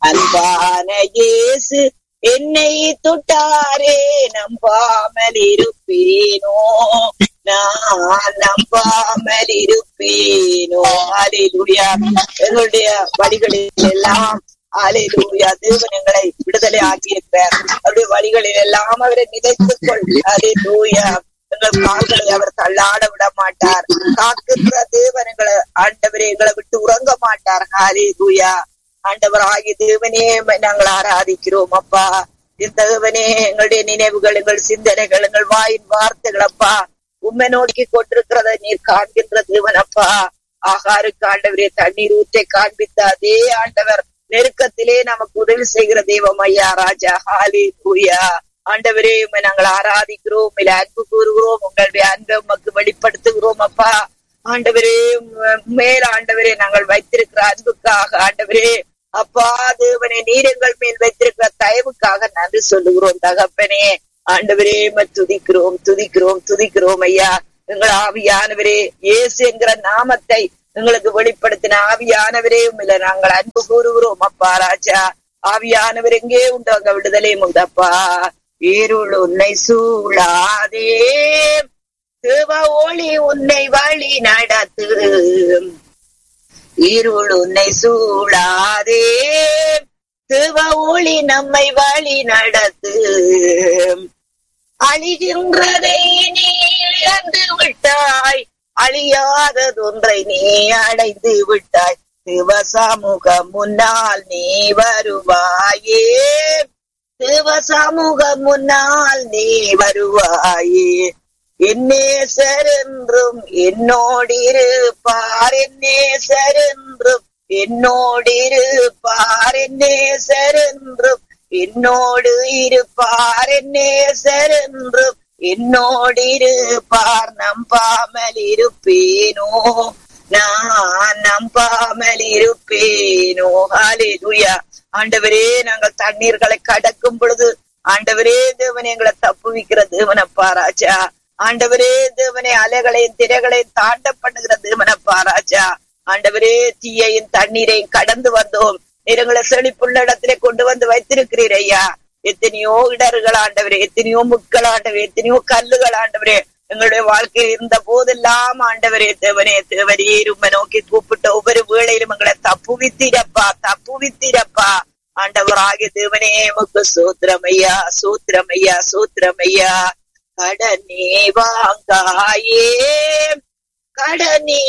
அன்பான இயேசு என்னை தொட்டாரே நம்பாமல் இருப்பேனோ நான் நம்பாமல் இருப்பேனோ அலிலுயா எங்களுடைய வழிகளில் எல்லாம் அலிலுயா தேவன் எங்களை விடுதலை ஆக்கியிருக்கிறார் அவருடைய வழிகளில் எல்லாம் அவரை நினைத்துக் கொள் அலிலுயா எங்கள் கால்களை அவர் தள்ளாட விட மாட்டார் காக்கின்ற தேவன் எங்களை ஆண்டவரே எங்களை விட்டு உறங்க மாட்டார் ஹாலிலுயா ஆண்டவர் ஆகிய தேவனே நாங்கள் ஆராதிக்கிறோம் அப்பா இந்த தேவனே எங்களுடைய நினைவுகள் எங்கள் சிந்தனைகள் எங்கள் வாயின் வார்த்தைகள் அப்பா உண்மை நோக்கி கொண்டிருக்கிறத நீர் காண்கின்ற தேவன் அப்பா ஆகாருக்கு ஆண்டவரே தண்ணீர் ஊற்றை காண்பித்த அதே ஆண்டவர் நெருக்கத்திலே நமக்கு உதவி செய்கிற தெய்வம் ஐயா ராஜா ஹாலி பூயா ஆண்டவரே உண்மை நாங்கள் ஆராதிக்கிறோம் உண்மையில அன்பு கூறுகிறோம் உங்களுடைய அன்பை உமக்கு வெளிப்படுத்துகிறோம் அப்பா ஆண்டவரே மேல் ஆண்டவரே நாங்கள் வைத்திருக்கிற அன்புக்காக ஆண்டவரே அப்பா தேவனே நீர் எங்கள் மேல் வைத்திருக்கிற தயவுக்காக நன்றி சொல்லுகிறோம் தகப்பனே ஆண்டவரே துதிக்கிறோம் துதிக்கிறோம் துதிக்கிறோம் ஐயா எங்கள் ஆவியானவரே இயேசு என்கிற நாமத்தை எங்களுக்கு வெளிப்படுத்தின ஆவியானவரே உண்மையில நாங்கள் அன்பு கூறுகிறோம் அப்பா ராஜா ஆவியானவர் எங்கே உண்டு அங்க விடுதலையும் உண்டப்பா இருள் உன்னை சூழாதே தேவ ஒளி உன்னை வழி நடத்து இருள் உன்னை சூழாதே தேவ ஒளி நம்மை வழி நடத்து அழிகின்றதை நீ இழந்து விட்டாய் அழியாததொன்றை நீ அடைந்து விட்டாய் சிவ சமூகம் முன்னால் நீ வருவாயே சிவ சமூகம் முன்னால் நீ வருவாயே என்னேசரென்றும் என்னோடிருப்பார் என்னேசரென்றும் என்னோடிருப்பார் என்னேசரென்றும் என்னோடு இருப்பார் என்னேசரென்றும் என்னோடு இருப்பார் நம்பாமல் இருப்பேனோ நான் நம்பாமல் இருப்பேனோ ஹalleluya ஆண்டவரே நாங்கள் தண்ணீர்களை கடக்கும் பொழுது ஆண்டவரே தேவனே எங்களை தப்புவிக்கிற தேவனப்பா ராஜா ஆண்டவரே தேவனே அலைகளையும் திரைகளையும் தாண்ட பண்ணுகிற தேவனப்பா ராஜா ஆண்டவரே தீயையும் தண்ணீரையும் கடந்து வந்தோம் நீரங்களை செழிப்புள்ள இடத்திலே கொண்டு வந்து வைத்திருக்கிறீர் ஐயா எத்தனையோ இடர்கள் ஆண்டவரே எத்தனையோ முட்கள் ஆண்டவரே எத்தனையோ கல்லுகள் ஆண்டவரே எங்களுடைய வாழ்க்கையில் இருந்த போதெல்லாம் ஆண்டவரே தேவனே தேவரே உண்மை நோக்கி கூப்பிட்ட ஒவ்வொரு வேளையிலும் எங்களை தப்புவித்திரப்பா தப்புவித்திரப்பா ஆண்டவராகிய தேவனே முக்கு சூத்திரமையா சூத்திரமையா சூத்திரமையா கடனே வாங்காயே கடனே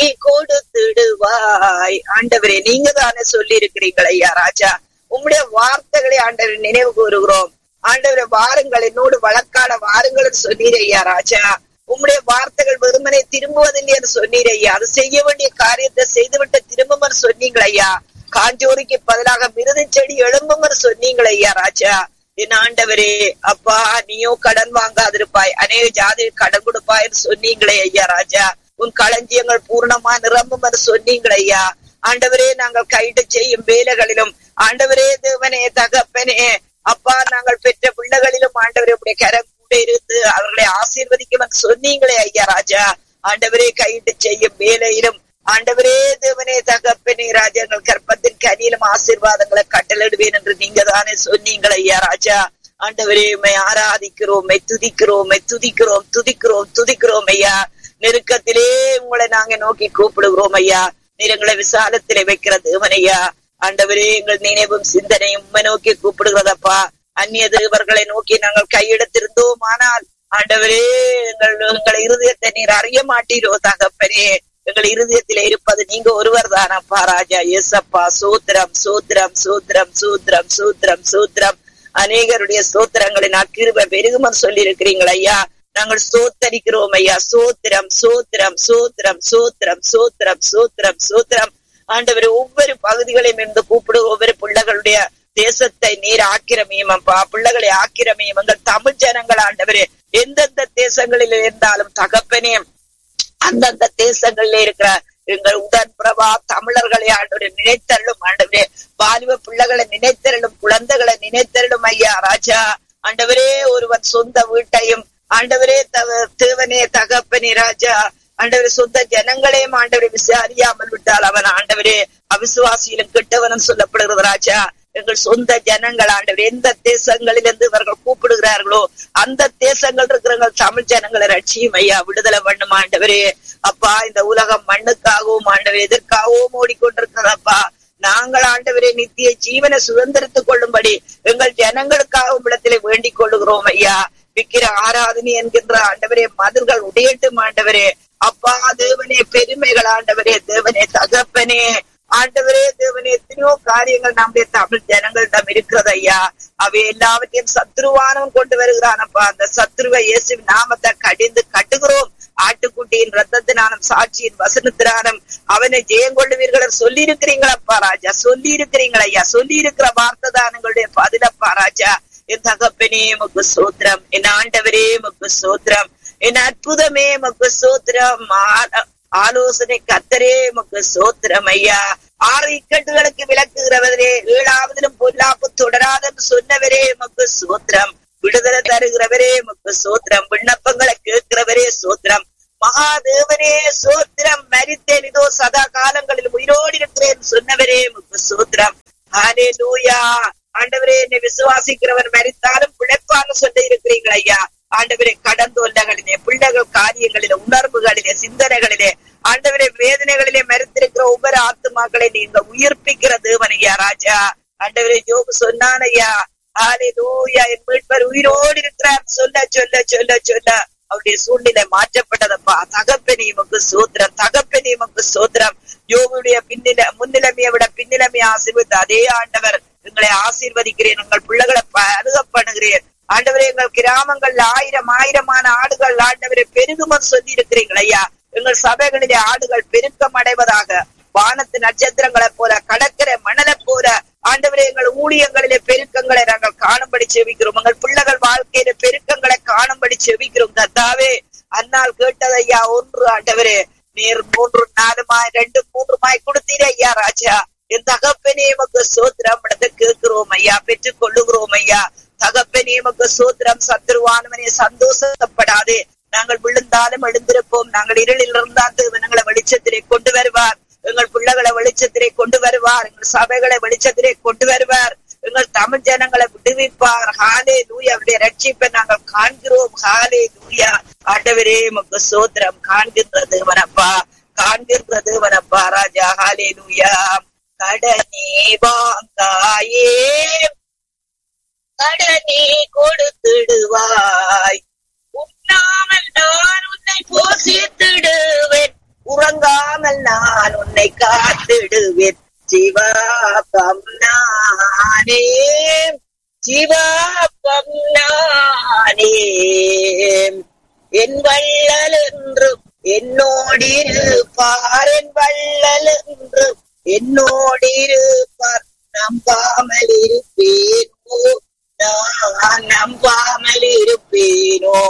கொடுத்துடுவாய் ஆண்டவரே நீங்க தானே சொல்லி இருக்கிறீங்களா ஐயா ராஜா உம்முடைய வார்த்தைகளை ஆண்டவர் நினைவு கூறுகிறோம் ஆண்டவரை வாருங்கள் என்னோடு வழக்காட வாருங்கள் சொன்னீர் ஐயா ராஜா உம்முடைய வார்த்தைகள் வெறுமனை திரும்புவதில்லை என்று சொன்னீர் ஐயா அது செய்ய வேண்டிய காரியத்தை செய்துவிட்டு திரும்பும் சொன்னீங்கள் ஐயா காஞ்சோரிக்கு பதிலாக மிருது செடி எழும்பும் சொன்னீங்கள் ஐயா ராஜா என் ஆண்டவரே அப்பா நீயோ கடன் வாங்காதிருப்பாய் அநேக ஜாதி கடன் கொடுப்பாய் சொன்னீங்களே ஐயா ராஜா உன் களஞ்சியங்கள் பூர்ணமா நிரம்பும் என்று சொன்னீங்களே ஐயா ஆண்டவரே நாங்கள் கைடு செய்யும் வேலைகளிலும் ஆண்டவரே தேவனே தகப்பனே அப்பா நாங்கள் பெற்ற பிள்ளைகளிலும் ஆண்டவரே உடைய கரம் கூட இருந்து அவர்களை ஆசீர்வதிக்கும் என்று சொன்னீங்களே ஐயா ராஜா ஆண்டவரே கையிட்டு செய்யும் வேலையிலும் ஆண்டவரே தேவனே தகப்பனே ராஜா எங்கள் கற்பத்தின் கனியிலும் ஆசீர்வாதங்களை கட்டளிடுவேன் என்று நீங்க தானே சொன்னீங்களே ஐயா ராஜா ஆண்டவரே உண்மை ஆராதிக்கிறோம் துதிக்கிறோம் துதிக்கிறோம் துதிக்கிறோம் துதிக்கிறோம் ஐயா நெருக்கத்திலே உங்களை நாங்க நோக்கி கூப்பிடுகிறோம் ஐயா நீரங்களை விசாலத்திலே வைக்கிற தேவனையா ஆண்டவரே எங்கள் நினைவும் சிந்தனையும் உண்மை நோக்கி கூப்பிடுகிறதப்பா அந்நிய தேவர்களை நோக்கி நாங்கள் கையெடுத்திருந்தோம் ஆனால் ஆண்டவரே எங்கள் எங்கள் இருதயத்தை நீர் அறிய மாட்டீரோ தகப்பனே எங்கள் இருதயத்திலே இருப்பது நீங்க ஒருவர் தானப்பா ராஜா எஸ்அப்பா சூத்திரம் சூத்திரம் சூத்திரம் சூத்திரம் சூத்திரம் சூத்திரம் அநேகருடைய சூத்திரங்களை நான் கிருப பெருகுமன் சொல்லி இருக்கிறீங்களா ஐயா நாங்கள் சோத்தரிக்கிறோம் ஐயா சோத்திரம் சோத்திரம் சோத்திரம் சோத்திரம் சோத்திரம் சோத்திரம் சோத்திரம் ஆண்டவர் ஒவ்வொரு பகுதிகளையும் இருந்து கூப்பிடு ஒவ்வொரு பிள்ளைகளுடைய தேசத்தை நீர் ஆக்கிரமியும் அப்பா பிள்ளைகளை ஆக்கிரமியும் எங்கள் தமிழ் ஜனங்கள் ஆண்டவரே எந்தெந்த தேசங்களில் இருந்தாலும் தகப்பனே அந்தந்த தேசங்கள்ல இருக்கிற எங்கள் உடன் பிரபா தமிழர்களை ஆண்டவரை நினைத்தருளும் ஆண்டவரே வாலிப பிள்ளைகளை நினைத்தருளும் குழந்தைகளை நினைத்தருளும் ஐயா ராஜா ஆண்டவரே ஒருவன் சொந்த வீட்டையும் ஆண்டவரே தேவனே தகப்பனே ராஜா ஆண்டவரே சொந்த ஜனங்களையும் ஆண்டவரை விசாரியாமல் விட்டால் அவன் ஆண்டவரே அவிசுவாசியிலும் கெட்டவனும் சொல்லப்படுகிறது ராஜா எங்கள் சொந்த ஜனங்கள் ஆண்டவர் எந்த தேசங்களிலிருந்து இவர்கள் கூப்பிடுகிறார்களோ அந்த தேசங்கள் இருக்கிற தமிழ் ஜனங்களை ரட்சியும் ஐயா விடுதலை பண்ணும் ஆண்டவரே அப்பா இந்த உலகம் மண்ணுக்காகவும் ஆண்டவர் எதற்காகவும் ஓடிக்கொண்டிருக்கிறதப்பா நாங்கள் ஆண்டவரே நித்திய ஜீவனை சுதந்திரத்துக் கொள்ளும்படி எங்கள் ஜனங்களுக்காக இடத்திலே வேண்டிக் கொள்ளுகிறோம் ஐயா விக்கிர ஆராதனை என்கின்ற ஆண்டவரே மதில்கள் உடையட்டும் ஆண்டவரே அப்பா தேவனே பெருமைகள் ஆண்டவரே தேவனே தகப்பனே ஆண்டவரே தேவனே எத்தனையோ காரியங்கள் நம்முடைய தமிழ் ஜனங்களிடம் இருக்கிறது ஐயா அவை எல்லாவற்றையும் சத்ருவானவன் கொண்டு வருகிறானப்பா அந்த சத்ருவை இயேசு நாமத்தை கடிந்து கட்டுகிறோம் ஆட்டுக்குட்டியின் ரத்தத்தினாலும் சாட்சியின் வசனத்தினாலும் அவனை ஜெயம் கொள்ளுவீர்கள் சொல்லி இருக்கிறீங்களப்பா ராஜா சொல்லி இருக்கிறீங்களா ஐயா சொல்லி இருக்கிற வார்த்தை தான் எங்களுடைய பதிலப்பா ராஜா என் தகப்பனே முக்கு சோத்திரம் என் ஆண்டவரே முக்கு சோத்திரம் என் அற்புதமே முக்கு சோத்திரம் ஆலோசனை கத்தரே முக்கு சோத்திரம் ஐயா ஆறு இக்கட்டுகளுக்கு விளக்குகிறவரே ஏழாவதிலும் பொல்லாப்பு தொடராதன்னு சொன்னவரே முக்கு சோத்திரம் விடுதலை தருகிறவரே முக்கு சோத்திரம் விண்ணப்பங்களை கேட்கிறவரே சோத்திரம் மகாதேவனே சோத்திரம் மரித்தேன் இதோ சதா காலங்களில் உயிரோடு இருக்கிறேன் சொன்னவரே முக்கு சோத்திரம் ஹாலே லூயா ஆண்டவரே என்னை விசுவாசிக்கிறவர் மரித்தாலும் பிழைப்பான்னு சொல்லி இருக்கிறீர்கள் ஐயா ஆண்டவரே கடந்தொல்லகளிலே பிள்ளைகள் காரியங்களிலே உணர்வுகளிலே சிந்தனைகளிலே ஆண்டவரே வேதனைகளிலே மறுத்திருக்கிற ஒவ்வொரு ஆத்துமாக்களை நீங்க உயிர்ப்பிக்கிற தேவன் ஐயா ராஜா ஆண்டவரே ஜோபு சொன்னான் ஐயா ஆலே லூயா என் மீட்பர் உயிரோடு இருக்கிறார் சொல்ல சொல்ல சொல்ல சொல்ல அவருடைய சூழ்நிலை மாற்றப்பட்டதப்பா தகப்பனி உமக்கு சோத்திரம் தகப்பனி உமக்கு சோத்திரம் யோகுடைய பின்னில முன்னிலைமையை விட பின்னிலைமையை ஆசீர்வதித்து அதே ஆண்டவர் எங்களை ஆசீர்வதிக்கிறேன் உங்கள் பிள்ளைகளை அருக பண்ணுகிறேன் ஆண்டவரே எங்கள் கிராமங்கள்ல ஆயிரம் ஆயிரமான ஆடுகள் ஆண்டவரை பெருகுமன் சொல்லி இருக்கிறீங்கள் ஐயா எங்கள் சபைகளிலே ஆடுகள் பெருக்கம் அடைவதாக வானத்து நட்சத்திரங்களை போல கடற்கரை மணலை போல ஆண்டவரே எங்கள் ஊழியங்களிலே பெருக்கங்களை நாங்கள் காணும்படி செவிக்கிறோம் எங்கள் பிள்ளைகள் வாழ்க்கையில பெருக்கங்களை காணும்படி செவிக்கிறோம் கத்தாவே அன்னால் கேட்டதையா ஒன்று ஆண்டவரே நீர் மூன்று நாலுமாய் ரெண்டு மூன்றுமாய் கொடுத்தீரே ஐயா ராஜா என் தகப்பனே எமக்கு சோத்திரம் இடத்தை கேட்கிறோம் ஐயா பெற்றுக் கொள்ளுகிறோம் ஐயா தகப்பனே எமக்கு சோத்திரம் சத்துருவானவனே சந்தோஷப்படாதே நாங்கள் விழுந்தாலும் எழுந்திருப்போம் நாங்கள் இருளில் இருந்தால் தேவனங்களை வெளிச்சத்திலே கொண்டு வருவார் எங்கள் பிள்ளைகளை வெளிச்சத்திலே கொண்டு வருவார் எங்கள் சபைகளை வெளிச்சத்திலே கொண்டு வருவார் எங்கள் தமிழ் ஜனங்களை விடுவிப்பார் ஹாலே லூயா அவருடைய ரட்சிப்பை நாங்கள் காண்கிறோம் ஹாலே லூயா ஆண்டவரே மக்கு சோத்திரம் காண்கின்றது வனப்பா காண்கின்றது வனப்பா ராஜா ஹாலே லூயா கடனே வாங்காயே கடனே கொடுத்துடுவாய் உண்ணாமல் நான் உன்னை போசித்திடுவேன் உறங்காமல் நான் உன்னை காத்திடுவேன் சிவாபம் நானே சிவாபம் நானே என் வள்ளல் என்றும் என்னோடிருப்பார் என் வள்ளல் என்றும் என்னோடிருப்பார் நம்பாமல் இருப்பேனோ நான் நம்பாமல் இருப்பேனோ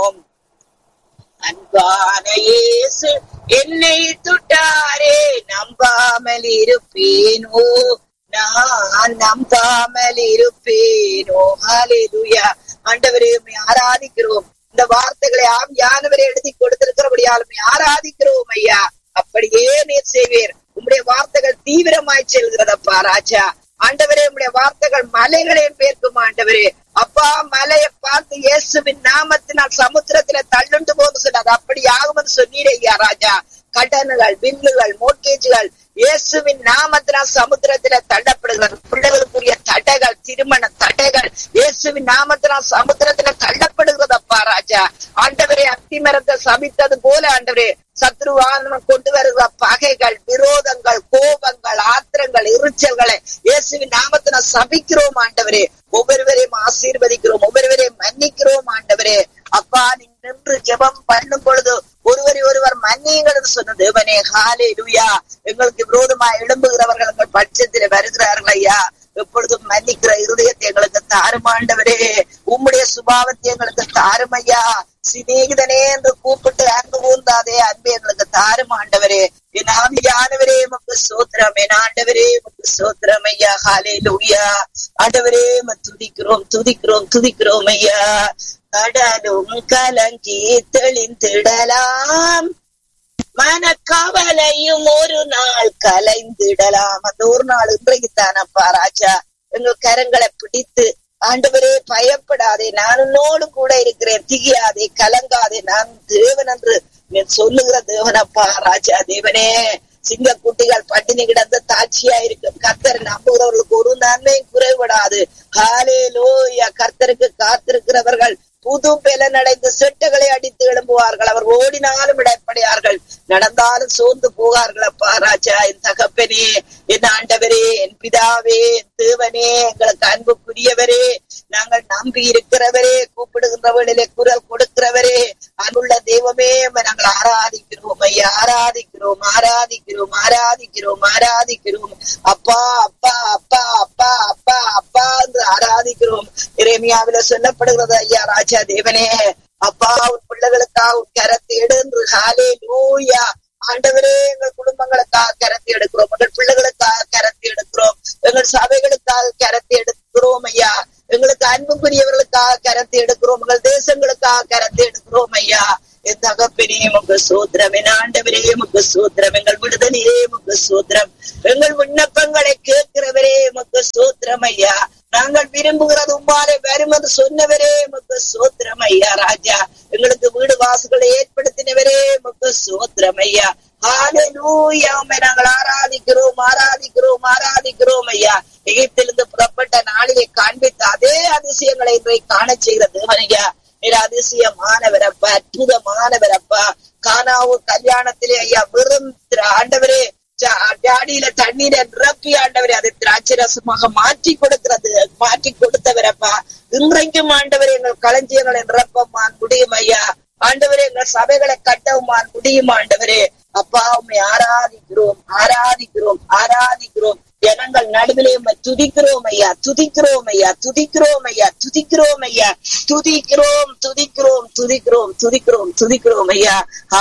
அன்பான இயேசு என்னை தொட்டாரே நம்பாமல் இருப்பேனோ நான் நம்பாமல் இருப்பேனோ ஹalleluya ஆண்டவரே உம்மை ஆராதிக்கிறோம் இந்த வார்த்தைகளை ஆவியானவரை எழுதி கொடுத்திருக்கிறபடியால் உம்மை ஆராதிக்கிறோம் ஐயா அப்படியே நீர் செய்வீர் உம்முடைய வார்த்தைகள் தீவிரமாய் செல்கிறதப்பா ராஜா ஆண்டவரே உம்முடைய வார்த்தைகள் மலைகளையும் பேர்க்கும் ஆண்டவரே அப்பா மலையை பார்த்து இயேசுவின் நாமத்தினால் சமுத்திரத்துல தள்ளுண்டு போது சொன்னது அப்படி ஆகும்னு சொன்னீரே ஐயா ராஜா கடன்கள் பில்லுகள் மோட்டேஜுகள் இயேசுவின் நாமத்தினால் சமுத்திரத்துல தள்ளப்படுகிறது பிள்ளைகளுக்குரிய தடைகள் திருமண தடைகள் இயேசுவின் நாமத்தினால் சமுத்திரத்துல தள்ளப்படுகிறதப்பா ராஜா ஆண்டவரே அத்திமரத்தை சபித்தது போல ஆண்டவரே சத்ருவானவன் கொண்டு வருகிற பகைகள் விரோதங்கள் கோபங்கள் ஆத்திரங்கள் எரிச்சல்களை இயேசுவின் நாமத்தின சபிக்கிறோம் ஆண்டவரே ஒவ்வொருவரையும் ஆசீர்வதிக்கிறோம் ஒவ்வொருவரையும் மன்னிக்கிறோம் ஆண்டவரே அப்பா நீங்க நின்று ஜெபம் பண்ணும் பொழுது ஒருவரை ஒருவர் மன்னியுங்கள் சொன்ன தேவனே ஹாலே லுயா எங்களுக்கு விரோதமா எழும்புகிறவர்கள் எங்கள் பட்சத்தில் வருகிறார்கள் ஐயா எப்பொழுதும் மன்னிக்கிற இருதயத்தை எங்களுக்கு தாருமாண்டவரே உம்முடைய சுபாவத்தை எங்களுக்கு தாருமையா சிநேகிதனே என்று கூப்பிட்டு அன்பு கூர்ந்தாதே அன்பு எங்களுக்கு தாருமாண்டவரே என் ஆவியானவரே உமக்கு சோத்திரம் என் ஆண்டவரே உமக்கு சோத்திரம் ஐயா ஹாலே லூயா ஆண்டவரே துதிக்கிறோம் துதிக்கிறோம் துதிக்கிறோம் ஐயா கடலும் கலங்கி தெளிந்திடலாம் மனக்கவலையும் ஒரு நாள் கலைந்திடலாம் அந்த ஒரு நாள் இன்றைக்கு தானப்பா ராஜா எங்கள் கரங்களை பிடித்து ஆண்டவரே பயப்படாதே நான் உன்னோடு கூட இருக்கிறேன் திகியாதே கலங்காதே நான் தேவன் என்று நீ சொல்லுகிற தேவனப்பா ராஜா தேவனே சிங்க குட்டிகள் பட்டினி கிடந்த தாட்சியா இருக்கும் கர்த்தர் நம்புகிறவர்களுக்கு ஒரு நன்மையும் குறைவிடாது ஹாலே லோயா கர்த்தருக்கு காத்திருக்கிறவர்கள் புது பெலன் அடைந்து செட்டுகளை அடித்து எழும்புவார்கள் அவர் ஓடினாலும் இடப்படையார்கள் நடந்தாலும் சோர்ந்து போவார்கள் அப்பா ராஜா என் தகப்பனே என் ஆண்டவரே என் பிதாவே என் தேவனே எங்களுக்கு அன்புக்குரியவரே நாங்கள் நம்பி இருக்கிறவரே கூப்பிடுகின்றவர்களிலே குரல் கொடுக்கிறவரே அன்புள்ள தெய்வமே உம்மை நாங்கள் ஆராதிக்கிறோம் ஐயா ஆராதிக்கிறோம் ஆராதிக்கிறோம் ஆராதிக்கிறோம் ஆராதிக்கிறோம் அப்பா அப்பா அப்பா அப்பா அப்பா அப்பா என்று ஆராதிக்கிறோம் இறைமையாவில சொல்லப்படுகிறது ஐயா ராஜா தேவனே அப்பா உன் பிள்ளைகளுக்காக உன் கரத்தை எடுன்று ஹாலே லூயா ஆண்டவரே எங்கள் குடும்பங்களுக்காக கரத்தை எடுக்கிறோம் எங்கள் பிள்ளைகளுக்காக கரத்தை எடுக்கிறோம் எங்கள் சபைகளுக்காக கரத்தை எடுக்கிறோம் ஐயா எங்களுக்கு அன்புக்குரியவர்களுக்காக கரத்தை எடுக்கிறோம் எங்கள் தேசங்களுக்காக கரத்தை எடுக்கிறோம் ஐயா என் தகப்பனே முக்கு சூத்திரம் என் ஆண்டவரே முக்கு சூத்திரம் எங்கள் விடுதலையே முக்கு சூத்திரம் எங்கள் விண்ணப்பங்களை கேட்கிறவரே முக்கு சூத்திரம் ஐயா நாங்கள் விரும்புகிறது உம்மாலே வரும் என்று சொன்னவரே முக்கு சோத்திரம் ஐயா ராஜா எங்களுக்கு வீடு வாசுகளை ஏற்படுத்தினவரே முக்கு சோத்திரம் ஐயா ஹalleluya உம்மை நாங்கள் ஆராதிக்கிறோம் ஆராதிக்கிறோம் ஆராதிக்கிறோம் ஐயா எகிப்திலிருந்து புறப்பட்ட நாளிலே காண்பித்த அதே அதிசயங்களை இன்றை காண செய்கிற தேவன் ஐயா நீர் அதிசயமானவரப்பா அற்புதமானவரப்பா கானாவு கல்யாணத்திலே ஐயா வெறும் ஆண்டவரே ஜாடியில தண்ணீரை நிரப்பி ஆண்டவரே அதை திராட்சை ரசமாக மாற்றி கொடுக்கிறது மாற்றி கொடுத்தவரப்பா இன்றைக்கும் ஆண்டவரே எங்கள் களஞ்சியங்களை நிரப்பமான் முடியும் ஐயா ஆண்டவரே எங்கள் சபைகளை கட்டவுமான் முடியும் ஆண்டவரே அப்பா உண்மை ஆராதிக்கிறோம் ஆராதிக்கிறோம் ஆராதிக்கிறோம் ஜனங்கள் நடுவிலே துதிக்கிறோம் ஐயா துதிக்கிறோம் ஐயா துதிக்கிறோம் ஐயா துதிக்கிறோம் ஐயா துதிக்கிறோம் துதிக்கிறோம் துதிக்கிறோம் துதிக்கிறோம் துதிக்கிறோம் ஐயா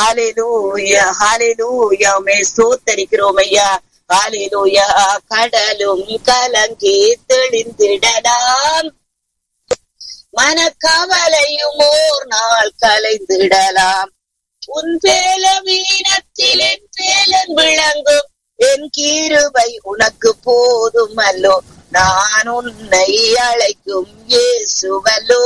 ஹாலேலூயா ஹாலேலூயா மே சோத்தரிக்கிறோம் ஐயா ஹாலேலூயா கடலும் கலங்கி தெளிந்திடலாம் மனக்கவலையும் ஓர் நாள் கலைந்திடலாம் உன் பேல வீணத்தில் என் பேலன் விளங்கும் என் கீருவை உனக்கு போதும் அல்லோ நான் உன்னை அழைக்கும் இயேசுவல்லோ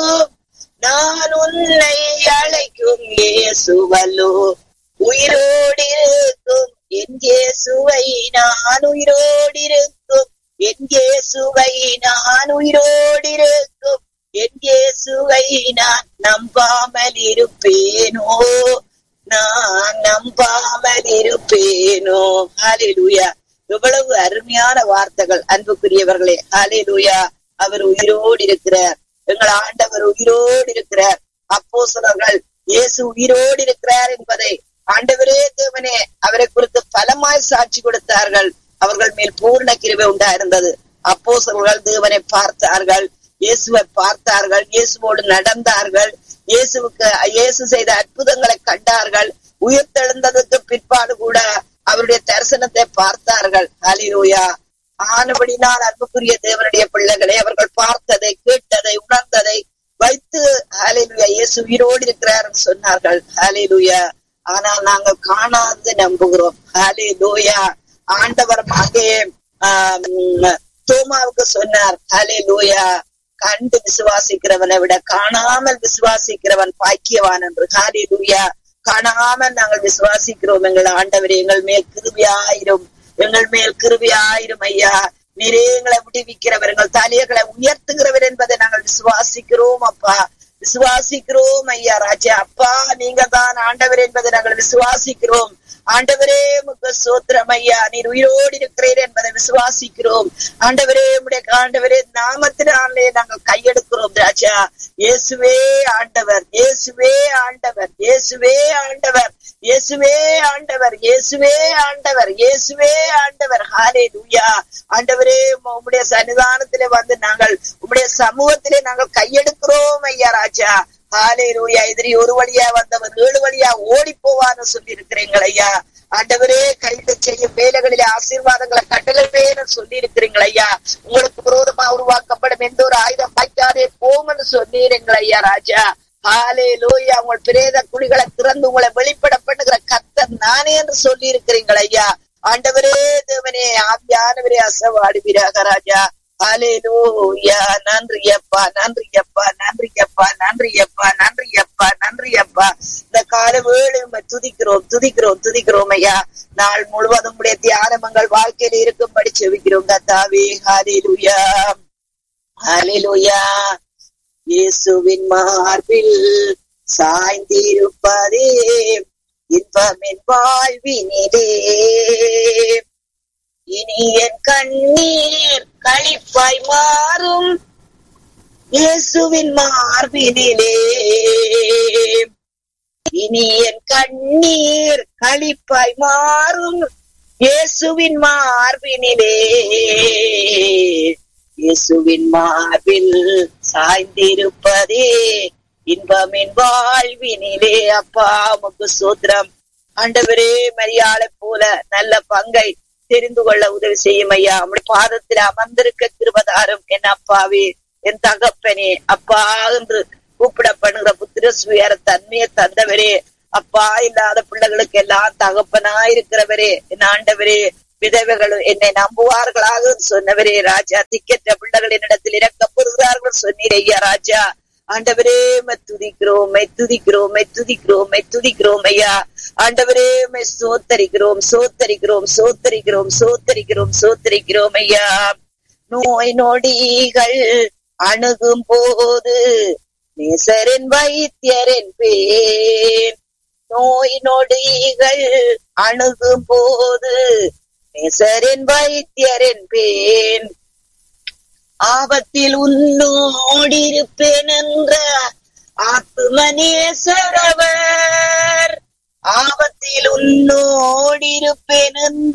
நான் உன்னை அழைக்கும் இயேசுவல்லோ உயிரோடு இருக்கும் என் இயேசுவை நான் உயிரோடு இருக்கும் என் இயேசுவை நான் உயிரோடு இருக்கும் என் இயேசுவை நான் நம்பாமல் இருப்பேனோ நான் நம்பாமல் இருப்பேனோ ஹalleluya எவ்வளவு அருமையான வார்த்தைகள் அன்புக்குரியவர்களே ஹalleluya அவர் உயிரோடு இருக்கிறார் எங்கள் ஆண்டவர் உயிரோடு இருக்கிறார் அப்போஸ்தலர்கள் இயேசு உயிரோடு இருக்கிறார் என்பதை ஆண்டவரே தேவனே அவரை குறித்து பலமாய் சாட்சி கொடுத்தார்கள் அவர்கள் மேல் பூர்ண கிருபை உண்டாயிருந்தது அப்போஸ்தலர்கள் தேவனை பார்த்தார்கள் இயேசுவை பார்த்தார்கள் இயேசுவோடு நடந்தார்கள் இயேசுவுக்கு இயேசு செய்த அற்புதங்களை கண்டார்கள் உயிர் தெழுந்ததுக்கு பிற்பாடு கூட அவருடைய தரிசனத்தை பார்த்தார்கள் ஹலிலூயா ஆனபடினால் அன்புக்குரிய தேவனுடைய பிள்ளைகளை அவர்கள் பார்த்ததை கேட்டதை உணர்ந்ததை வைத்து ஹலிலுயா இயேசு உயிரோடு இருக்கிறார் சொன்னார்கள் ஹலிலுயா ஆனால் நாங்கள் காணாது நம்புகிறோம் ஹலிலூயா ஆண்டவர் அங்கே ஆஹ் தோமாவுக்கு சொன்னார் ஹலிலூயா கண்டு விசுவாசிக்கிறவனை விட காணாமல் விசுவாசிக்கிறவன் பாக்கியவான் என்று ஹாலிலூயா காணாமல் நாங்கள் விசுவாசிக்கிறோம் எங்கள் ஆண்டவர் எங்கள் மேல் கிருவியாயிரும் எங்கள் மேல் கிருவியாயிரும் ஐயா நீரே எங்களை விடுவிக்கிறவர் எங்கள் தலையர்களை உயர்த்துகிறவர் என்பதை நாங்கள் விசுவாசிக்கிறோம் அப்பா விசுவாசிக்கிறோம் ஐயா ராஜா அப்பா நீங்க தான் ஆண்டவர் என்பதை நாங்கள் விசுவாசிக்கிறோம் ஆண்டவரே முக சோத்திரம் ஐயா நீர் உயிரோடு இருக்கிறீர் என்பதை விசுவாசிக்கிறோம் ஆண்டவரே உடைய ஆண்டவரே நாமத்தினாலே நாங்கள் கையெடுக்கிறோம் ராஜா இயேசுவே ஆண்டவர் இயேசுவே ஆண்டவர் இயேசுவே ஆண்டவர் இயேசுவே ஆண்டவர் இயேசுவே ஆண்டவர் இயேசுவே ஆண்டவர் ஹாலே லூயா ஆண்டவரே உம்முடைய சன்னிதானத்திலே வந்து நாங்கள் உம்முடைய சமூகத்திலே நாங்கள் கையெடுக்கிறோம் ஐயா ராஜா ஹாலே லூயா எதிரி ஒரு வழியா வந்தவன் ஏழு வழியா ஓடி போவான்னு சொல்லி இருக்கிறீங்கள் ஐயா ஆண்டவரே கைது செய்யும் வேலைகளிலே ஆசீர்வாதங்களை கட்டளவேன்னு சொல்லி இருக்கிறீங்கள் ஐயா உங்களுக்கு விரோதமா உருவாக்கப்படும் எந்த ஒரு ஆயுதம் வைக்காதே போங்கன்னு சொன்னீர்கள் ஐயா ராஜா ஹாலே லோயா உங்கள் பிரேத குழிகளை திறந்து உங்களை வெளிப்பட பண்ணுகிற கத்தர் நானே என்று சொல்லி இருக்கிறீங்கள் ஐயா ஆண்டவரே தேவனே ஆவியானவரே அசவாடுவீராக ராஜா ஹalleluya நன்றி அப்பா நன்றி அப்பா நன்றி அப்பா நன்றி அப்பா நன்றி அப்பா நன்றி அப்பா இந்த கால வேளை உம்மை துதிக்கிறோம் துதிக்கிறோம் துதிக்கிறோம் ஐயா நாள் முழுவதும் உடைய தியானம் எங்கள் வாழ்க்கையில் இருக்கும்படி செவிக்கிறோம் கத்தாவே ஹalleluya ஹalleluya இயேசுவின் மார்பில் சாய்ந்திருப்பதே இன்பமின் வாழ்வினிலே இனி என் கண்ணீர் களிப்பாய் மாறும் இயேசுவின் மார்பினிலே இனி என் கண்ணீர் களிப்பாய் மாறும் இயேசுவின் மார்பினிலே இயேசுவின் மார்பில் சாய்ந்திருப்பதே இன்பமின் வாழ்வினிலே அப்பா உமக்கு சூத்திரம் ஆண்டவரே மரியாளை போல நல்ல பங்கை தெரிந்து கொள்ள உதவி செய்யும் ஐயா உடைய பாதத்தில் அமர்ந்திருக்க கிருபதாரும் என் அப்பாவே என் தகப்பனே அப்பா என்று கூப்பிடப்படுகிற புத்திர சுயர தன்மையை தந்தவரே அப்பா இல்லாத பிள்ளைகளுக்கு எல்லாம் தகப்பனா இருக்கிறவரே என் ஆண்டவரே விதவைகள் என்னை நம்புவார்களாக சொன்னவரே ராஜா திக்கற்ற பிள்ளைகள் என்னிடத்தில் இறக்கப்படுகிறார்கள் சொன்னீர் ஐயா ராஜா ஆண்டவரே மை துதிக்கிறோம் மை துதிக்கிறோம் மை துதிக்கிறோம் மை துதிக்கிறோம் ஐயா ஆண்டவரே மை சோத்தரிக்கிறோம் சோத்தரிக்கிறோம் சோத்தரிக்கிறோம் சோத்தரிக்கிறோம் சோத்தரிக்கிறோம் ஐயா நோய் நொடிகள் அணுகும் போது நேசரின் வைத்தியரின் பேர் நோய் நொடிகள் அணுகும் போது நேசரின் வைத்தியரின் பேன் ஆபத்தில் உன்னோடிருப்பேன் என்ற ஆத்துமனேசரவர் ஆபத்தில் உன்னோடிருப்பேன் என்ற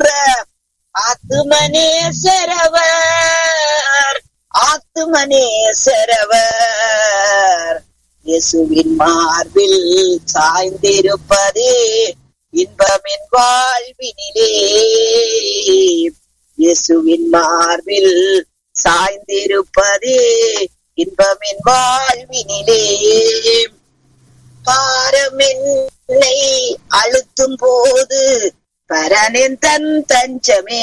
ஆத்துமனேசரவர் ஆத்துமனேசரவர் இயேசுவின் மார்பில் சாய்ந்திருப்பதே இன்பமின் வாழ்வினிலே இயேசுவின் மார்பில் சாய்ந்திருப்பதே இன்பமின் வாழ்வினிலே பாரமென்னை அழுத்தும் போது பரனின் தன் தஞ்சமே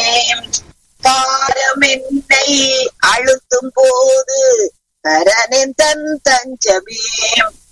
பாரமென்னை அழுத்தும் போது பரனின் தன் தஞ்சமே